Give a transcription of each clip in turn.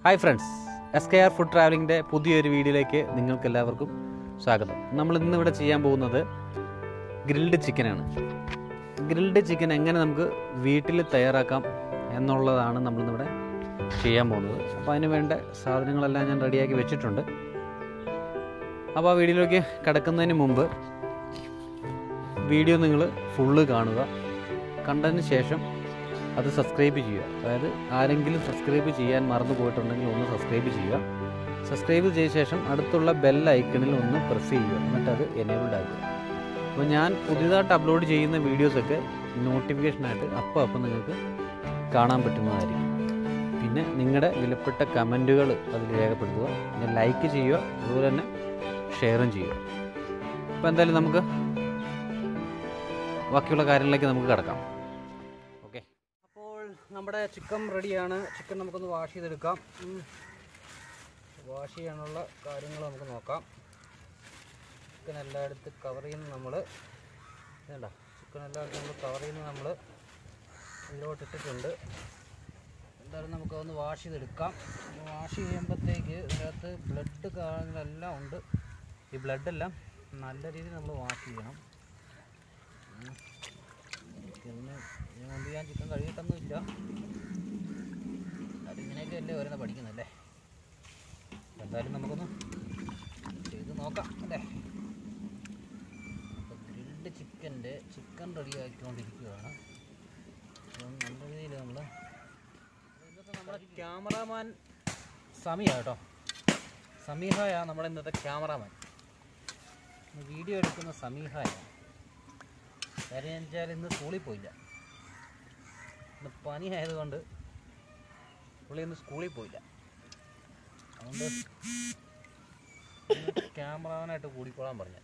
Hi friends S K R food ട്രാവലിങ്ങിൻ്റെ പുതിയൊരു വീഡിയോയിലേക്ക് നിങ്ങൾക്ക് എല്ലാവർക്കും സ്വാഗതം നമ്മൾ ഇന്ന് ഇവിടെ ചെയ്യാൻ പോകുന്നത് ഗ്രിൽഡ് ചിക്കനാണ് ഗ്രിൽഡ് ചിക്കൻ എങ്ങനെ നമുക്ക് വീട്ടിൽ തയ്യാറാക്കാം എന്നുള്ളതാണ് നമ്മളിന്നിവിടെ ചെയ്യാൻ പോകുന്നത് അപ്പോൾ അതിന് വേണ്ട സാധനങ്ങളെല്ലാം ഞാൻ റെഡിയാക്കി വെച്ചിട്ടുണ്ട് അപ്പോൾ ആ വീഡിയോയിലേക്ക് കിടക്കുന്നതിന് മുമ്പ് വീഡിയോ നിങ്ങൾ ഫുള്ള് കാണുക കണ്ടതിന് ശേഷം അത് സബ്സ്ക്രൈബ് ചെയ്യുക അതായത് ആരെങ്കിലും സബ്സ്ക്രൈബ് ചെയ്യാൻ മറന്നു പോയിട്ടുണ്ടെങ്കിൽ ഒന്ന് സബ്സ്ക്രൈബ് ചെയ്യുക സബ്സ്ക്രൈബ് ചെയ്ത ശേഷം അടുത്തുള്ള ബെൽ ഐക്കണിൽ ഒന്ന് പ്രസ് ചെയ്യുക എന്നിട്ട് അത് എനേബിൾഡ് ആക്കുക അപ്പോൾ ഞാൻ പുതിയതായിട്ട് അപ്ലോഡ് ചെയ്യുന്ന വീഡിയോസൊക്കെ നോട്ടിഫിക്കേഷനായിട്ട് അപ്പോൾ അപ്പോൾ നിങ്ങൾക്ക് കാണാൻ പറ്റുന്നതായിരിക്കും പിന്നെ നിങ്ങളുടെ വിലപ്പെട്ട കമൻറ്റുകൾ അതിൽ രേഖപ്പെടുത്തുക പിന്നെ ലൈക്ക് ചെയ്യുക അതുപോലെ തന്നെ ഷെയറും ചെയ്യുക അപ്പോൾ എന്തായാലും നമുക്ക് ബാക്കിയുള്ള കാര്യങ്ങളിലേക്ക് നമുക്ക് കിടക്കാം ഓക്കെ അപ്പോൾ നമ്മുടെ ചിക്കൻ റെഡിയാണ് ചിക്കൻ നമുക്കൊന്ന് വാഷ് ചെയ്തെടുക്കാം ഉം. വാഷ് ചെയ്യാനുള്ള കാര്യങ്ങൾ നമുക്ക് നോക്കാം ചിക്കൻ എല്ലായിടത്തും കവർ ചെയ്യുന്ന നമ്മൾ വേണ്ട ചിക്കൻ എല്ലായിടത്തും നമ്മൾ കവർ ചെയ്യുന്ന നമ്മൾ ഇതിലോട്ട് ഇട്ടിട്ടുണ്ട് എന്തായാലും നമുക്കതൊന്ന് വാഷ് ചെയ്തെടുക്കാം വാഷ് ചെയ്യുമ്പോഴത്തേക്ക് ഇതിനകത്ത് ബ്ലഡ് കാര്യങ്ങളെല്ലാം ഉണ്ട് ഈ ബ്ലഡെല്ലാം നല്ല രീതിയിൽ നമ്മൾ വാഷ് ചെയ്യണം ഉം. പിന്നെ ഇതിനു മുമ്പ് ഞാൻ ചിക്കൻ കഴുകിയിട്ടൊന്നുമില്ല അത് ഇങ്ങനെയൊക്കെ അല്ലേ വരുന്ന പഠിക്കുന്നല്ലേ എന്തായാലും നമുക്കൊന്ന് ചെയ്ത് നോക്കാം അല്ലേ ഗ്രിൽഡ് ചിക്കൻ്റെ ചിക്കൻ റെഡി ആക്കിക്കൊണ്ടിരിക്കുകയാണ് അപ്പം നല്ല രീതിയിൽ നമ്മൾ ഇന്നത്തെ നമ്മുടെ ക്യാമറാമാൻ സമീഹ കേട്ടോ സമീഹയാണ് നമ്മുടെ ഇന്നത്തെ ക്യാമറാമാൻ വീഡിയോ എടുക്കുന്ന സമീഹയാണ് കാര്യം എന്ന് വെച്ചാൽ ഇന്ന് സ്കൂളിൽ പോയില്ല ഇന്ന് പനി ആയതുകൊണ്ട് പുള്ളി ഇന്ന് സ്കൂളിൽ പോയില്ല അതുകൊണ്ട് ഇന്ന് ക്യാമറാമാനായിട്ട് കൂടിക്കോളാൻ പറഞ്ഞു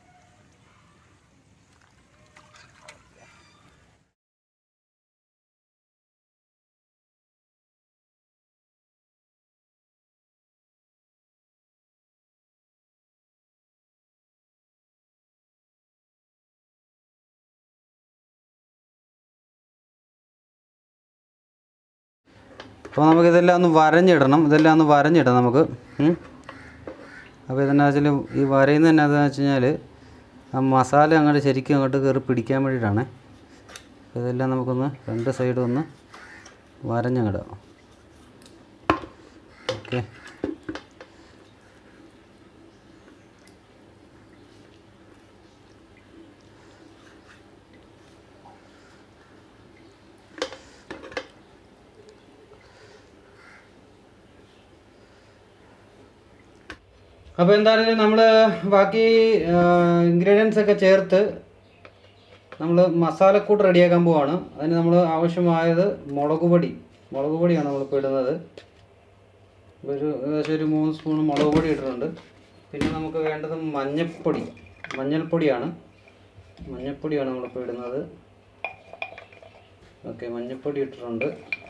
അപ്പോൾ നമുക്കിതെല്ലാം ഒന്ന് വരഞ്ഞിടണം ഇതെല്ലാം ഒന്ന് വരഞ്ഞിടാം നമുക്ക് ഉം. അപ്പോൾ ഇതെന്നാ വെച്ചാൽ ഈ വരയുന്നത് എന്നാന്ന് വെച്ച് കഴിഞ്ഞാൽ ആ മസാല അങ്ങോട്ട് ശരിക്കും അങ്ങോട്ട് കയറി പിടിക്കാൻ വേണ്ടിയിട്ടാണ് അപ്പോൾ ഇതെല്ലാം നമുക്കൊന്ന് രണ്ട് സൈഡും ഒന്ന് വരഞ്ഞങ്ങിടാം ഓക്കെ അപ്പോൾ എന്തായാലും നമ്മൾ ബാക്കി ഇൻഗ്രീഡിയൻസ് ഒക്കെ ചേർത്ത് നമ്മൾ മസാലക്കൂട്ട് റെഡിയാക്കാൻ പോവാണ് അതിന് നമ്മൾ ആവശ്യമായത് മുളക് പൊടി മുളക് പൊടിയാണ് നമ്മളിപ്പോൾ ഇടുന്നത് ഒരു ഏകദേശം ഒരു മൂന്ന് സ്പൂൺ മുളക് പൊടി ഇട്ടിട്ടുണ്ട് പിന്നെ നമുക്ക് വേണ്ടത് മഞ്ഞൾപ്പൊടി മഞ്ഞൾപ്പൊടിയാണ് മഞ്ഞൾപ്പൊടിയാണ് നമ്മളിപ്പോൾ ഇടുന്നത് ഓക്കെ മഞ്ഞൾപ്പൊടി ഇട്ടിട്ടുണ്ട്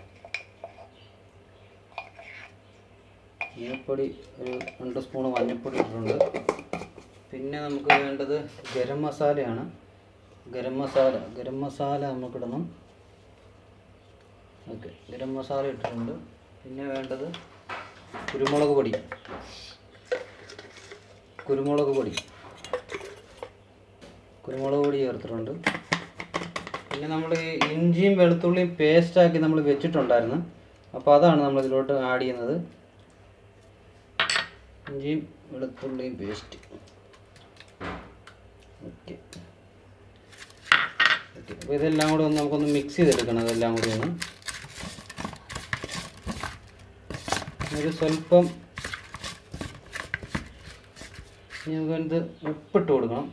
മഞ്ഞൾപ്പൊടി ഒരു രണ്ട് സ്പൂൺ മഞ്ഞൾപ്പൊടി ഇട്ടിട്ടുണ്ട് പിന്നെ നമുക്ക് വേണ്ടത് ഗരം മസാലയാണ് ഗരം മസാല ഗരം മസാല നമുക്കിടണം ഓക്കെ ഗരം മസാല ഇട്ടിട്ടുണ്ട് പിന്നെ വേണ്ടത് കുരുമുളക് പൊടി കുരുമുളക് പൊടി കുരുമുളക് പൊടി ചേർത്തിട്ടുണ്ട് പിന്നെ നമ്മൾ ഈ ഇഞ്ചിയും വെളുത്തുള്ളിയും പേസ്റ്റാക്കി നമ്മൾ വെച്ചിട്ടുണ്ടായിരുന്നു അപ്പോൾ അതാണ് നമ്മൾ ഇതിലോട്ട് ആഡ് ചെയ്യുന്നത് ഇഞ്ചിയും വെളുത്തുള്ളിയും പേസ്റ്റ് ഓക്കെ ഓക്കെ അപ്പോൾ ഇതെല്ലാം കൂടെ ഒന്ന് നമുക്കൊന്ന് മിക്സ് ചെയ്തെടുക്കണം ഇതെല്ലാം കൂടി ഒന്ന് ഒരു സ്വല്പം ഇനി നമുക്കതിനകത്ത് ഉപ്പിട്ട് കൊടുക്കണം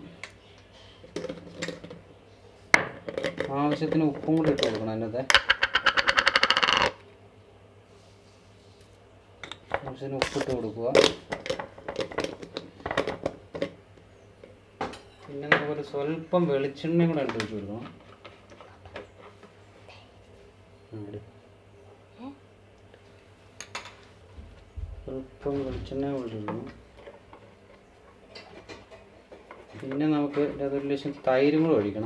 ആവശ്യത്തിന് ഉപ്പും കൂടി ഇട്ട് കൊടുക്കണം അതിനകത്തെ ആവശ്യത്തിന് ഉപ്പിട്ട് കൊടുക്കുക പിന്നെ നമുക്കൊരു സ്വല്പം വെളിച്ചെണ്ണയും കൂടെ എടുത്ത് വെച്ച് കൊടുക്കണം ഉം, ഇട്. സ്വല്പം വെളിച്ചെണ്ണ കൂടെ ഇടണം പിന്നെ നമുക്ക് ഇതിനകത്ത് ഒരു ലക്ഷം തൈരും കൂടെ ഒഴിക്കണം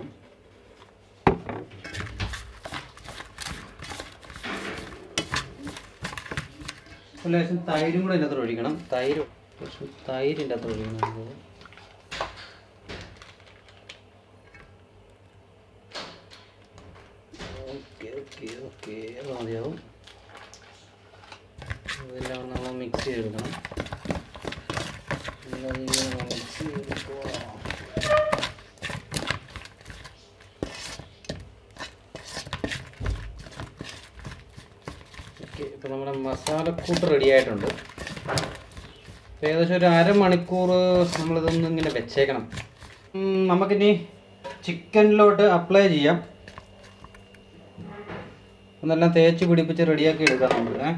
ഒരു ലേശം തൈരും കൂടെ ഇതിൻ്റെ അകത്ത് ഒഴിക്കണം തൈര് കുറച്ച് തൈരിൻ്റെ അകത്ത് ഒഴിക്കണം നമുക്ക്. ഓക്കെ ഓക്കെ ഓക്കെ അത് മതിയാവും ഇതെല്ലാം നമ്മൾ മിക്സ് ചെയ്തെടുക്കണം എല്ലാം ഇങ്ങനെ മിക്സ് ചെയ്തെടുക്കുക ഓക്കെ ഇപ്പോൾ നമ്മുടെ മസാലക്കൂട്ട് റെഡി ആയിട്ടുണ്ട് ഇപ്പം ഏകദേശം ഒരു അരമണിക്കൂർ നമ്മളിതൊന്ന് ഇങ്ങനെ വെച്ചേക്കണം ഉം, നമുക്കിനി ചിക്കനിലോട്ട് അപ്ലൈ ചെയ്യാം ഒന്നെല്ലാം തേച്ച് പിടിപ്പിച്ച് റെഡിയാക്കി എടുക്കാം നമ്മൾ ഏ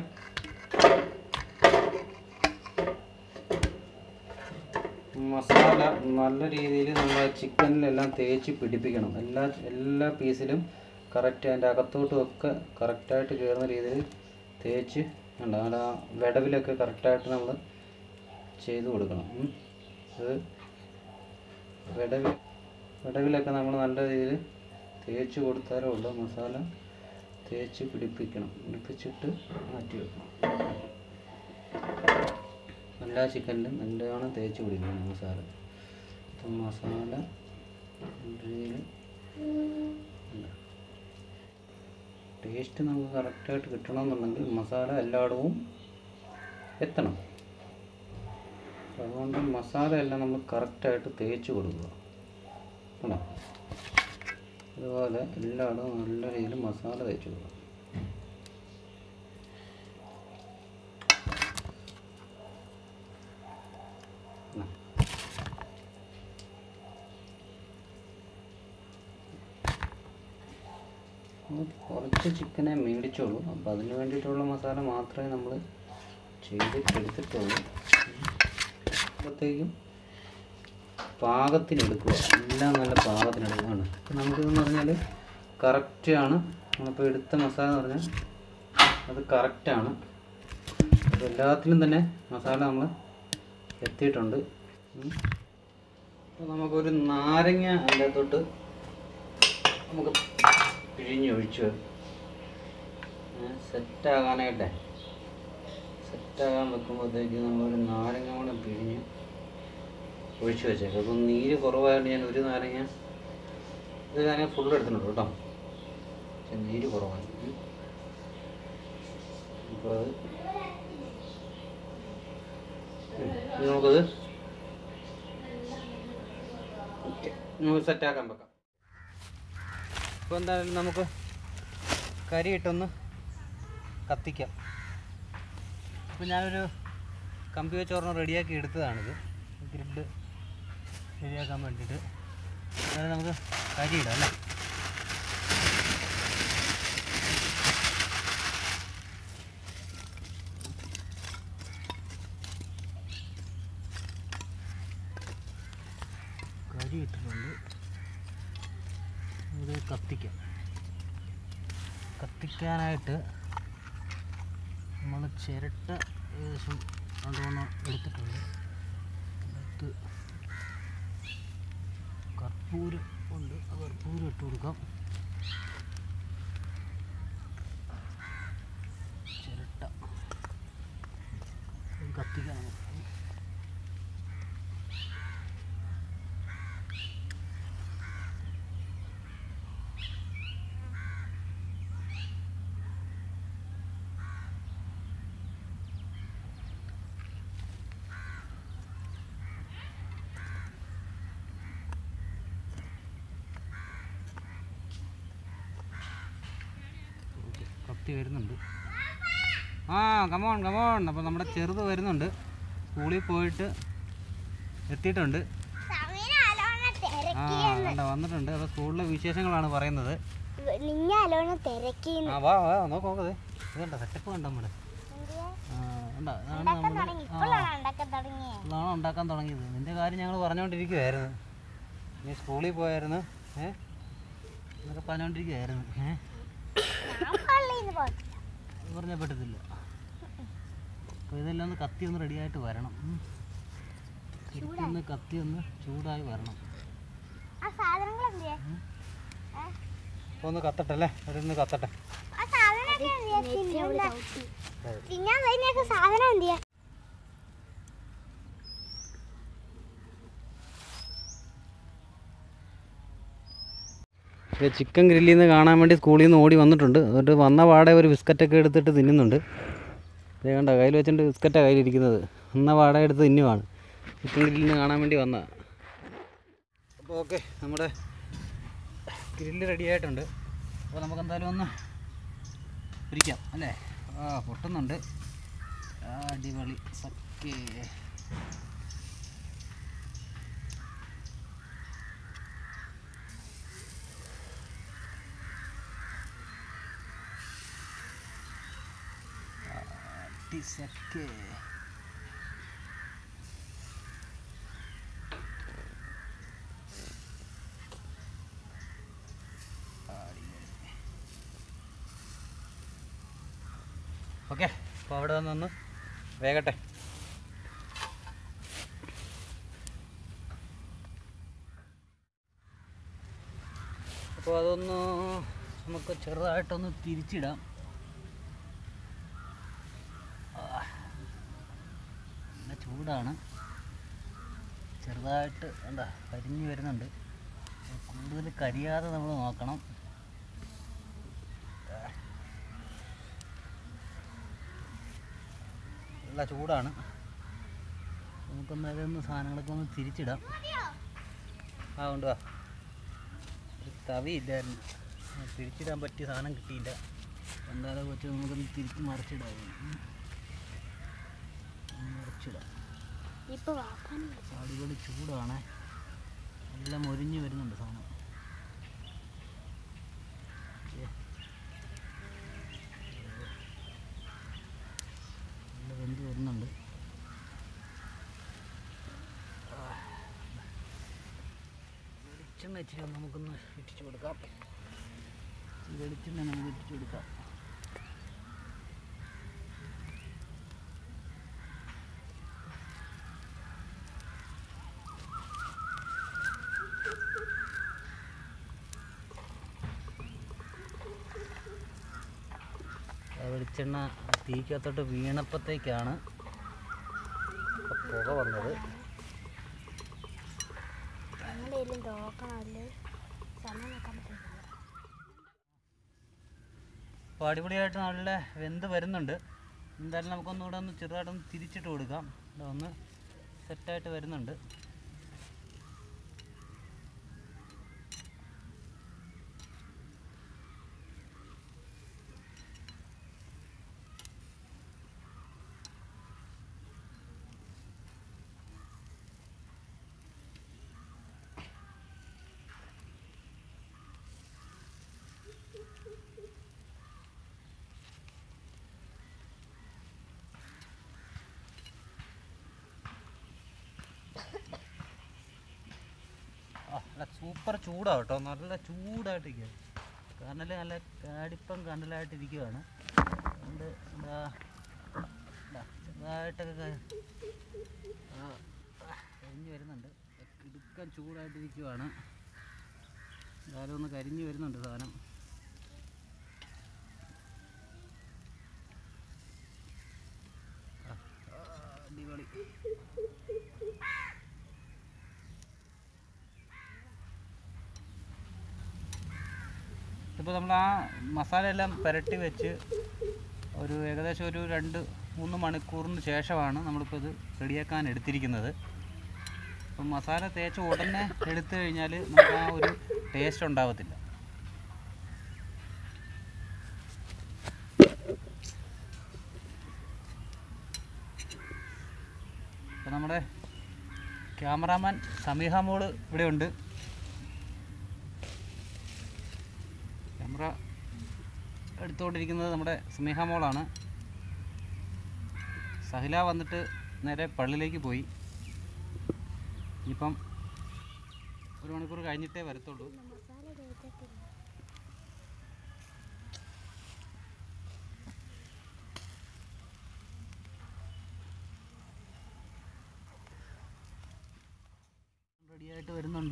മസാല നല്ല രീതിയിൽ നമ്മൾ ചിക്കനിലെല്ലാം തേച്ച് പിടിപ്പിക്കണം എല്ലാ എല്ലാ പീസിലും കറക്റ്റ് അതിൻ്റെ അകത്തോട്ടും ഒക്കെ കറക്റ്റായിട്ട് കയറുന്ന രീതിയിൽ തേച്ച് ഉണ്ട് അങ്ങനെ ആ വിടവിലൊക്കെ കറക്റ്റായിട്ട് നമ്മൾ ചെയ്ത് കൊടുക്കണം ഉം. അത് വിടവിൽ വിടവിലൊക്കെ നമ്മൾ നല്ല രീതിയിൽ തേച്ച് കൊടുത്താലേ ഉള്ളൂ മസാല തേച്ച് പിടിപ്പിക്കണം പിടിപ്പിച്ചിട്ട് മാറ്റി വെക്കണം എല്ലാ ചിക്കനിലും നല്ലവണ്ണം തേച്ച് പിടിക്കണം മസാല അപ്പം മസാല നല്ല രീതിയിൽ ടേസ്റ്റ് നമുക്ക് കറക്റ്റായിട്ട് കിട്ടണമെന്നുണ്ടെങ്കിൽ മസാല എല്ലായിടവും എത്തണം അപ്പം അതുകൊണ്ട് മസാല എല്ലാം നമ്മൾ കറക്റ്റായിട്ട് തേച്ച് കൊടുക്കുക കേട്ടോ അതുപോലെ എല്ലായിടവും നല്ല രീതിയിൽ മസാല തേച്ച് കൊടുക്കണം എന്നാ. നമ്മൾ കുറച്ച് ചിക്കനെ മേടിച്ചോളൂ അപ്പോൾ അതിന് വേണ്ടിയിട്ടുള്ള മസാല മാത്രമേ നമ്മൾ ചെയ്തിട്ടെടുത്തിട്ടുള്ളൂ അപ്പോഴത്തേക്കും പാകത്തിനെടുക്കുക എല്ലാം നല്ല പാകത്തിനെടുക്കുകയാണ് ഇപ്പം നമുക്കിതെന്ന് പറഞ്ഞാൽ കറക്റ്റാണ് നമ്മളിപ്പോൾ എടുത്ത മസാല എന്ന് പറഞ്ഞാൽ അത് കറക്റ്റാണ് അപ്പോൾ എല്ലാത്തിലും തന്നെ മസാല നമ്മൾ എത്തിയിട്ടുണ്ട് ഉം. അപ്പോൾ നമുക്കൊരു നാരങ്ങ അതിൻ്റെ അകത്തോട്ട് നമുക്ക് പിഴിഞ്ഞ് ഒഴിച്ച് സെറ്റാകാനായിട്ടേ സെറ്റാകാൻ വെക്കുമ്പോഴത്തേക്ക് നമ്മളൊരു നാരങ്ങ കൂടെ പിഴിഞ്ഞ് ഒഴിച്ച് വെച്ചേക്കാം അപ്പം നീര് കുറവായതുകൊണ്ട് ഞാൻ ഒരു നാരങ്ങ ഇത് നാരങ്ങ ഫുള്ള് എടുത്തിട്ടുണ്ട് കേട്ടോ പക്ഷെ നീര് കുറവാണ് ഉം. അപ്പോൾ അത് ഉം. ഇനി നമുക്കത് ഓക്കെ നമുക്ക് സെറ്റാക്കാൻ വെക്കാം ഇപ്പോൾ എന്തായാലും നമുക്ക് കരി ഇട്ടൊന്ന് കത്തിക്കാം അപ്പോൾ ഞാനൊരു കമ്പി വെച്ചോർണം റെഡിയാക്കി എടുത്തതാണിത് ഗ്രിഡ് ശരിയാക്കാൻ വേണ്ടിയിട്ട് അതായത് നമുക്ക് കരി ഇടാം അല്ലേ കരി ഇട്ടിട്ടുണ്ട് ഇത് കത്തിക്കാം കത്തിക്കാനായിട്ട് നമ്മൾ ചിരട്ട ഏകദേശം രണ്ട് മൂന്ന് എടുത്തിട്ടുണ്ട് അടുത്ത് കർപ്പൂരം ഉണ്ട് ആ കർപ്പൂരം ഇട്ട് കൊടുക്കാം ചിരട്ട ഇത് കത്തിക്കാം നമുക്ക് ഓക്കെ കത്തി വരുന്നുണ്ട് ആ കമോൺ കമോൺ അപ്പോൾ നമ്മുടെ ചെറുത് വരുന്നുണ്ട് സ്കൂളിൽ പോയിട്ട് എത്തിയിട്ടുണ്ട് ആ കണ്ട വന്നിട്ടുണ്ട് അപ്പോൾ സ്കൂളിലെ വിശേഷങ്ങളാണ് പറയുന്നത് നിങ്ങ അലോണ തിരക്കി ആ വാ വാ നോക്ക് നോക്കത് ഇതുണ്ട സെറ്റപ്പ് കണ്ട നമ്മുടെ ആ കണ്ട ഇതാണ് നമ്മൾ തുടങ്ങി ഇപ്പോഴാണ് ഉണ്ടാക്കാൻ തുടങ്ങിയേ ഇതാണ് ഉണ്ടാക്കാൻ തുടങ്ങിയത് നിന്റെ കാര്യം ഞങ്ങൾ പറഞ്ഞുകൊണ്ടിരിക്കുവായിരുന്നു നീ സ്കൂളിൽ പോയായിരുന്നു ഏ എന്നൊക്കെ പറഞ്ഞുകൊണ്ടിരിക്കുവായിരുന്നു ഏ ഞാൻ പള്ളിയിൽ നിന്ന് പോകത്തില്ല അത് പറഞ്ഞാൽ പറ്റത്തില്ല അപ്പോൾ ഇതെല്ലാം ഒന്ന് കത്തി ഒന്ന് റെഡിയായിട്ട് വരണം ഉം. ശരിക്കും ഒന്ന് കത്തി ഒന്ന് ചൂടായി വരണം ആ സാധനങ്ങൾ എന്തിയെ അപ്പോൾ ഒന്ന് കത്തട്ടെ അല്ലേ അവരൊന്ന് കത്തട്ടെ ആ സാധനം തിന്നാൻ കഴിഞ്ഞൊക്കെ സാധനം എന്ത് ചെയ്യാ ചിക്കൻ ഗ്രില്ലിൽ നിന്ന് കാണാൻ വേണ്ടി സ്കൂളിൽ നിന്ന് ഓടി വന്നിട്ടുണ്ട് എന്നിട്ട് വന്ന പാടെ ഒരു ബിസ്ക്കറ്റൊക്കെ എടുത്തിട്ട് തിന്നുന്നുണ്ട് ഇതേ കണ്ട കയ്യിൽ വെച്ചിട്ട് ബിസ്ക്കറ്റാണ് കയ്യിലിരിക്കുന്നത് വന്ന പാടെ എടുത്ത് തിന്നുവാണ് ചിക്കൻ ഗ്രില്ലിൽ നിന്ന് കാണാൻ വേണ്ടി വന്ന അപ്പോൾ ഓക്കെ നമ്മുടെ ഗ്രില്ല് റെഡി ആയിട്ടുണ്ട് അപ്പോൾ നമുക്ക് എന്തായാലും ഒന്ന് പിരിക്കാം അല്ലേ ആ പൊട്ടുന്നുണ്ട് ആ, അടിപൊളി സക്കേ അടി സക്കേ ഓക്കെ അപ്പോൾ അവിടെ നിന്ന് വേഗട്ടെ അപ്പോൾ അതൊന്ന് നമുക്ക് ചെറുതായിട്ടൊന്ന് തിരിച്ചിടാം ആ. നല്ല ചൂടാണ് ചെറുതായിട്ട് എന്താ കരിഞ്ഞു വരുന്നുണ്ട് കൂടുതൽ കരിയാതെ നമ്മൾ നോക്കണം നല്ല ചൂടാണ് നമുക്കൊന്ന് അതൊന്ന് സാധനങ്ങളൊക്കെ ഒന്ന് തിരിച്ചിടാം ആ കൊണ്ടുവാ ഒരു തവിയില്ലായിരുന്നു ആ, തിരിച്ചിടാൻ പറ്റിയ സാധനം കിട്ടിയില്ല എന്തായാലും വെച്ച് നമുക്കൊന്ന് തിരിച്ച് മറിച്ചിടാം ഉം. മറിച്ചിടാം ഇപ്പൊ വാപ്പാൻ അടിപൊളി ചൂടാണ് എല്ലാം മൊരിഞ്ഞ് വരുന്നുണ്ട് സാധനം ഏ. നല്ല വെന്ത് വരുന്നുണ്ട് ആ. വെളിച്ചെണ്ണ ഇച്ചിരി ഒന്ന് നമുക്കൊന്ന് ഇട്ടിച്ചു കൊടുക്കാം ഈ വെളിച്ചെണ്ണ നമുക്ക് ഇട്ടിച്ചു കൊടുക്കാം ആ വെളിച്ചെണ്ണ തീക്കകത്തോട്ട് വീണപ്പോഴത്തേക്കാണ് ആ പുക വന്നത് എങ്ങനെയും നോക്കണമല്ലേ സമയം നോക്കാൻ പറ്റില്ല അപ്പോൾ അടിപൊളിയായിട്ട് നല്ല വെന്ത് വരുന്നുണ്ട് എന്തായാലും നമുക്കൊന്നുകൂടെ ഒന്ന് ചെറുതായിട്ടൊന്ന് തിരിച്ചിട്ട് കൊടുക്കാം ഇവിടെ ഒന്ന് സെറ്റായിട്ട് വരുന്നുണ്ട് ആ നല്ല സൂപ്പർ ചൂടാണ് കേട്ടോ നല്ല ചൂടായിട്ടിരിക്കുക കനൽ നല്ല കാടിപ്പം കനലായിട്ടിരിക്കുകയാണ് അതുകൊണ്ട് എന്താ എന്താ ചെറുതായിട്ടൊക്കെ ക- ആ, ആ, കരിഞ്ഞ് വരുന്നുണ്ട് ഇടുക്കം ചൂടായിട്ടിരിക്കുവാണ് എന്തായാലും ഒന്ന് കരിഞ്ഞ് വരുന്നുണ്ട് സാധനം ആ, ആ, അടിപൊളി ഇപ്പോൾ നമ്മൾ ആ മസാല എല്ലാം പുരട്ടി വെച്ച് ഒരു ഏകദേശം ഒരു രണ്ട് മൂന്ന് മണിക്കൂറിന് ശേഷമാണ് നമ്മളിപ്പോൾ ഇത് റെഡിയാക്കാൻ എടുത്തിരിക്കുന്നത് അപ്പം മസാല തേച്ച് ഉടനെ എടുത്തു കഴിഞ്ഞാൽ നമുക്ക് ആ ഒരു ടേസ്റ്റ് ഉണ്ടാവത്തില്ല അപ്പം നമ്മുടെ ക്യാമറാമാൻ സമീഹ മോള് ഇവിടെ ഉണ്ട് ക്യാമറ എടുത്തുകൊണ്ടിരിക്കുന്നത് നമ്മുടെ സ്നേഹ മോളാണ് സഹില വന്നിട്ട് നേരെ പള്ളിയിലേക്ക് പോയി ഇപ്പം ഒരു മണിക്കൂർ കഴിഞ്ഞിട്ടേ വരത്തുള്ളൂ മസാല തേച്ചിട്ടില്ല റെഡിയായിട്ട് വരുന്നുണ്ട്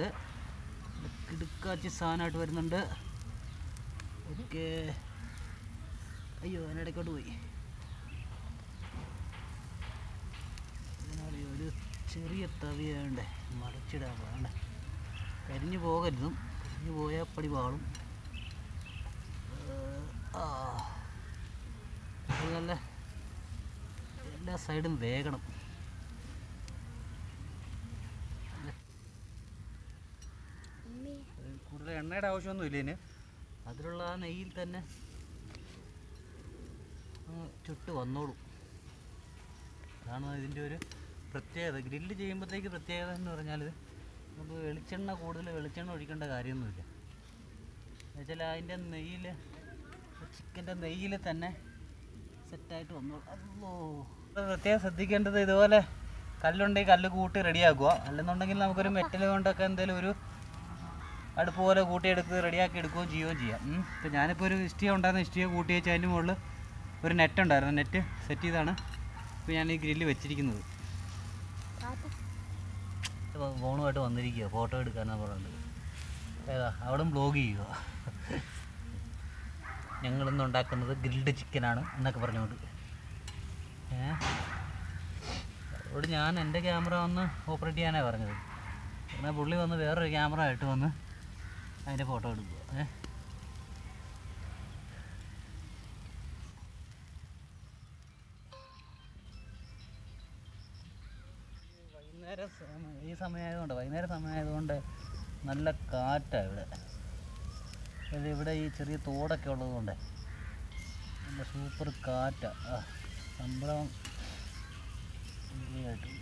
കിടുക്കാച്ചി സാധനമായിട്ട് വരുന്നുണ്ട് ഓക്കെ അയ്യോ അതിനിടയ്ക്കോട്ട് പോയി ഇതിനാണ് ഒരു ചെറിയ തവിയാണ്ടേ മറിച്ചിടാൻ വേണ്ട കരിഞ്ഞു പോകരുതും കരിഞ്ഞു പോയാൽ പടി പാളും ഏഹ്, ആ ഇത് നല്ല എല്ലാ സൈഡും വേഗണം അമ്മേ കൂടുതൽ എണ്ണയുടെ ആവശ്യമൊന്നുമില്ല ഇതിന് അതിലുള്ള ആ നെയ്യിൽ തന്നെ അങ്ങ് ചുട്ട് വന്നോളും അതാണ് ഇതിൻ്റെ ഒരു പ്രത്യേകത ഗ്രില്ല് ചെയ്യുമ്പോഴത്തേക്ക് പ്രത്യേകത എന്ന് പറഞ്ഞാൽ നമുക്ക് വെളിച്ചെണ്ണ കൂടുതൽ വെളിച്ചെണ്ണ ഒഴിക്കേണ്ട കാര്യമൊന്നുമില്ല എന്നുവെച്ചാൽ അതിൻ്റെ നെയ്യിൽ ചിക്കൻ്റെ നെയ്യിൽ തന്നെ സെറ്റായിട്ട് വന്നോളും അല്ലോ പ്രത്യേകം ശ്രദ്ധിക്കേണ്ടത് ഇതുപോലെ കല്ലുണ്ടെങ്കിൽ കല്ല് കൂട്ടി റെഡിയാക്കുക അല്ലെന്നുണ്ടെങ്കിൽ നമുക്കൊരു മെറ്റൽ കൊണ്ടൊക്കെ എന്തെങ്കിലും ഒരു അടുപ്പ് പോലെ കൂട്ടിയെടുത്ത് റെഡിയാക്കി എടുക്കുകയും ചെയ്യുകയും ചെയ്യാം ഉം. ഇപ്പം ഞാനിപ്പോൾ ഒരു ഇഷ്ടിക ഉണ്ടായിരുന്ന ഇഷ്ടിക കൂട്ടി വെച്ച് അതിൻ്റെ മുകളിൽ ഒരു നെറ്റ് ഉണ്ടായിരുന്നു നെറ്റ് സെറ്റ് ചെയ്താണ് ഇപ്പോൾ ഞാൻ ഈ ഗ്രില്ല് വെച്ചിരിക്കുന്നത് താത്ത ഫോണുമായിട്ട് വന്നിരിക്കുക ഫോട്ടോ എടുക്കാനാണ് പറഞ്ഞത് ഏതാ അവിടെ ബ്ലോഗ് ചെയ്യുക ഞങ്ങളിന്ന് ഉണ്ടാക്കുന്നത് ഗ്രിൽഡ് ചിക്കനാണ് എന്നൊക്കെ പറഞ്ഞുകൊണ്ട് ഏ അതോട് ഞാൻ എൻ്റെ ക്യാമറ വന്ന് ഓപ്പറേറ്റ് ചെയ്യാനാണ് പറഞ്ഞത് എന്നാൽ പുള്ളി വന്ന് വേറൊരു ക്യാമറ ആയിട്ട് വന്ന് അതിൻ്റെ ഫോട്ടോ എടുക്കുക ഏ വൈകുന്നേരം സമ- ഈ സമയമായതുകൊണ്ട് വൈകുന്നേരം സമയമായതുകൊണ്ട് നല്ല കാറ്റാണ് ഇവിടെ ഇത് ഇവിടെ ഈ ചെറിയ തോടൊക്കെ ഉള്ളതുകൊണ്ട് നല്ല സൂപ്പർ കാറ്റാണ് ആ സംഭവം ആയിട്ടുണ്ട്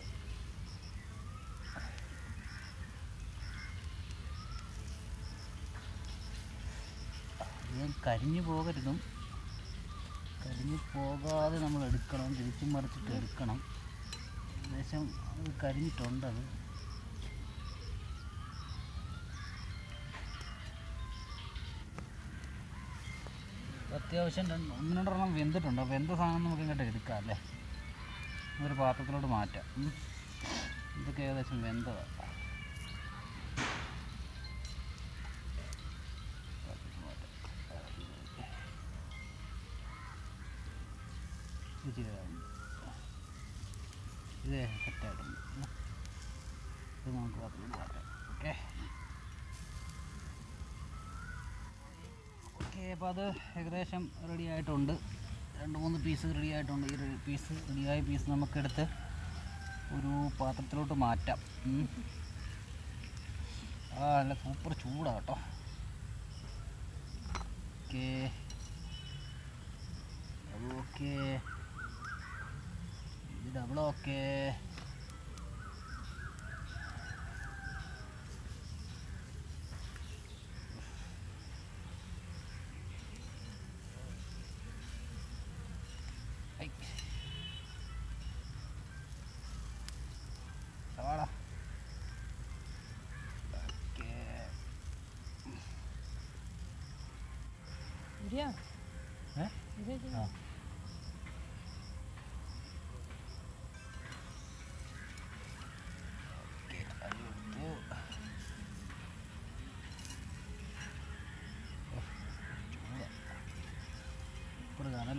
അധികം കരിഞ്ഞു പോകരുതും കരിഞ്ഞു പോകാതെ നമ്മൾ എടുക്കണം തിരിച്ചും മറിച്ചിട്ട് എടുക്കണം ഏകദേശം അത് കരിഞ്ഞിട്ടുണ്ട് അത് അത്യാവശ്യം രണ്ട് ഒന്ന് രണ്ടെണ്ണം വെന്തിട്ടുണ്ട് അപ്പോൾ വെന്ത സാധനം നമുക്ക് ഇങ്ങോട്ട് എടുക്കാം അല്ലേ ഒരു പാത്രത്തിലോട്ട് മാറ്റാം ഉം. ഇതൊക്കെ ഏകദേശം വെന്തതാണ് ഇച്ചിരി വേണം. ഇത് സെറ്റായിട്ടുണ്ട് ഉം. ഇത് നമുക്ക് പാത്രത്തിലോട്ട് മാറ്റാം ഓക്കെ ഓക്കെ അപ്പോൾ അത് ഏകദേശം റെഡി ആയിട്ടുണ്ട് രണ്ട് മൂന്ന് പീസ് റെഡി ആയിട്ടുണ്ട് ഈ ഒരു പീസ് റെഡിയായ പീസ് നമുക്കെടുത്ത് ഒരു പാത്രത്തിലോട്ട് മാറ്റാം ഉം. ആ നല്ല സൂപ്പർ ചൂടാണ് കേട്ടോ ഓക്കെ അത് ഓക്കെ ഇത് ഡബിൾ ഓക്കെ ഐ. സവാള ഓക്കെ ഏ ആ ഓക്കെ അത് എടുത്തു ഓ, ചൂടാ സൂപ്പർ കാണല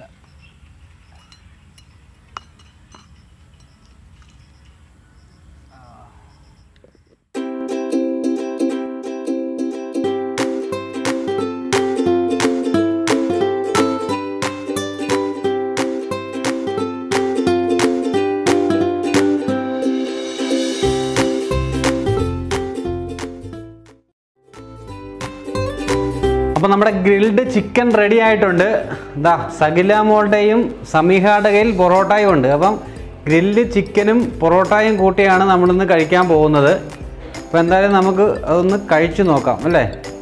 അപ്പോൾ നമ്മുടെ ഗ്രിൽഡ് ചിക്കൻ റെഡി ആയിട്ടുണ്ട് ഇതാ സകില മോളുടെയും സമീഹയുടെ കയ്യിൽ പൊറോട്ടയും ഉണ്ട് അപ്പം ഗ്രിൽഡ് ചിക്കനും പൊറോട്ടയും കൂട്ടിയാണ് നമ്മളിന്ന് കഴിക്കാൻ പോകുന്നത് അപ്പോൾ എന്തായാലും നമുക്ക് അതൊന്ന് കഴിച്ചു നോക്കാം അല്ലേ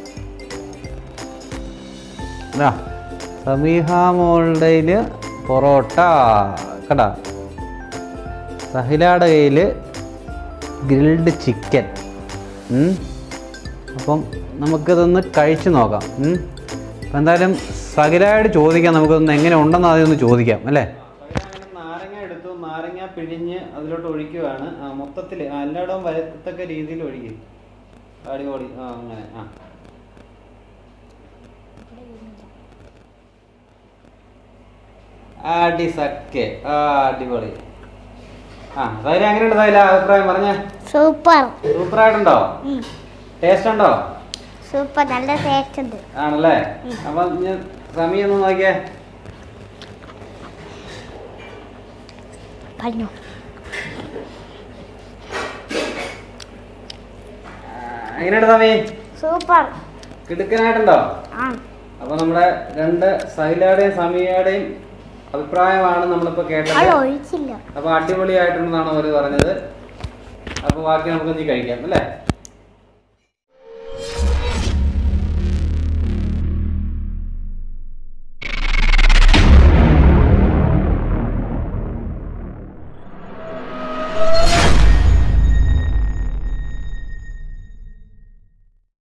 ഇതാ സമീഹ മോളുടെയിൽ പൊറോട്ട കടാ സഹിലയുടെ കയ്യിൽ ഗ്രിൽഡ് ചിക്കൻ ഉം. അപ്പം നമുക്കിതൊന്ന് കഴിച്ചു നോക്കാം ഉം. അപ്പം എന്തായാലും സകിലായിട്ട് ചോദിക്കാം നമുക്കൊന്ന് എങ്ങനെ ഉണ്ടെന്ന് ആദ്യം ഒന്ന് ചോദിക്കാം അല്ലേ നാരങ്ങ എടുത്തു നാരങ്ങ പിഴിഞ്ഞ് അതിലോട്ട് ഒഴിക്കുകയാണ് ആ മൊത്തത്തിൽ എല്ലായിടവും വരത്തക്ക രീതിയിൽ ഒഴിക്കും അടിപൊളി ആ അങ്ങനെ ആ ഇവിടെ വരുന്നില്ല അടി സക്കെ ആ അടിപൊളി ആ തൈല എങ്ങനെയുണ്ട് തൈല അഭിപ്രായം പറഞ്ഞേ സൂപ്പർ സൂപ്പർ ആയിട്ടുണ്ടോ ടേസ്റ്റ് ഉണ്ടോ സൂപ്പർ നല്ല ടേസ്റ്റ് ഉണ്ട് ആണല്ലേ അപ്പൊ ഞാൻ സമയം ഒന്ന് നോക്കിയേ പറഞ്ഞു ആ, എങ്ങനെയുണ്ട് സമി സൂപ്പർ കിടുക്കനായിട്ടുണ്ടോ ആ അപ്പൊ നമ്മുടെ രണ്ട് സൈലയുടെയും സമീയയുടെയും അഭിപ്രായമാണ് നമ്മളിപ്പോ അത് കേട്ടത് ഒഴിച്ചില്ല അപ്പൊ അടിപൊളിയായിട്ടുണ്ടെന്നാണ് അവർ പറഞ്ഞത് അപ്പൊ ബാക്കി നമുക്ക് ഇനി കഴിക്കാം അല്ലേ